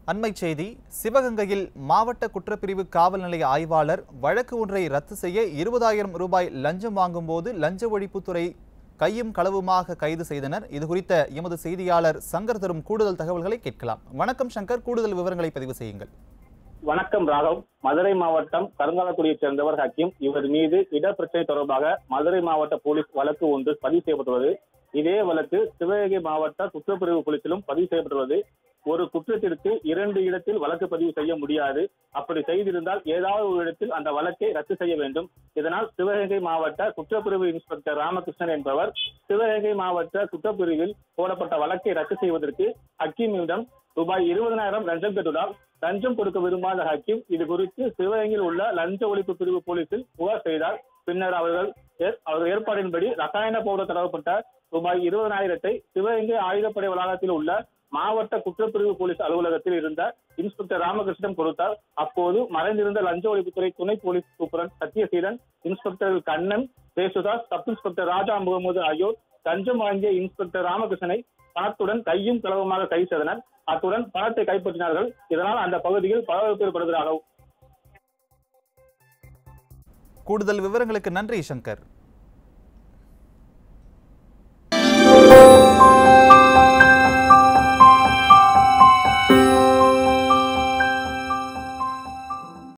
அண்மைச் செய்தி சிவகங்கையில் மாவட்ட குற்றப்பிரிவு காவல் நிலைய ஆய்வாளர் வழக்கு ஒன்றை ரத்து செய்ய இருபதாயிரம் ரூபாய் லஞ்சம் வாங்கும்போது லஞ்ச ஒழிப்புத்துறை கையும் களவுமாக கைது செய்தனர் இது குறித்த எமது செய்தியாளர் சங்கர் தரும் கூடுதல் தகவல்களை கேட்கலாம் வணக்கம் சங்கர் கூடுதல் விவரங்களை பதிவு செய்யுங்கள் வணக்கம் ராகவ் மதுரை மாவட்டம் கருங்காலக்குடியைச் சேர்ந்தவர் ஹக்கீம் இவர் மீது இடப்பிரச்சனை தொடர்பாக மதுரை மாவட்ட போலீஸ் வழக்கு ஒன்று பதிவு செய்யப்பட்டுள்ளது இதே வழக்கு சிவகங்கை மாவட்ட குற்றப்பிரிவு போலீசிலும் பதிவு செய்யப்பட்டுள்ளது ஒரு குற்றத்திற்கு இரண்டு இடத்தில் வழக்கு பதிவு செய்ய முடியாது அப்படி செய்திருந்தால் ஏதாவது ஒரு இடத்தில் அந்த வழக்கை ரத்து செய்ய வேண்டும் இதனால் சிவகங்கை மாவட்ட குற்றப்பிரிவு இன்ஸ்பெக்டர் ராமகிருஷ்ணன் என்பவர் சிவகங்கை மாவட்ட குற்றப்பிரிவில் போடப்பட்ட வழக்கை ரத்து செய்வதற்கு ஹக்கீமிடம் ரூபாய் இருபதனாயிரம் லஞ்சம் பெற்றுள்ளார் லஞ்சம் கொடுக்க விரும்பாத ஹக்கீம் இது குறித்து சிவகங்கையில் உள்ள லஞ்ச ஒழிப்பு பிரிவு போலீசில் புகார் செய்தார் பின்னர் அவர்கள் ஏற்- அவர்கள் ஏற்பாடின்படி ரசாயன பவுடர் தடவப்பட்ட ரூபாய் இருபதனாயிரத்தை சிவகங்கை ஆயுதப்படை வளாகத்தில் உள்ள மாவட்ட குற்றப்பிரிவு போலீஸ் அலுவலகத்தில் இருந்த இன்ஸ்பெக்டர் ராமகிருஷ்ணன் கொடுத்தார் அப்போது மறைந்திருந்த லஞ்ச ஒழிப்புத்துறை துணை போலீஸ் சூப்பரன் Sathyaseelan inspector Kannan Desudas sub inspector Raja Mohammed ஆகியோர் லஞ்சம் வாங்கிய இன்ஸ்பெக்டர் ராமகிருஷ்ணனை பணத்துடன் கையும் களவுமாக கைது செய்தனர் அத்துடன் பணத்தை கைப்பற்றினார்கள் இதனால் அந்த பகுதியில் பரபரப்பு ஏற்படுகிறார்கள் கூடுதல் விவரங்களுக்கு நன்றி சங்கர்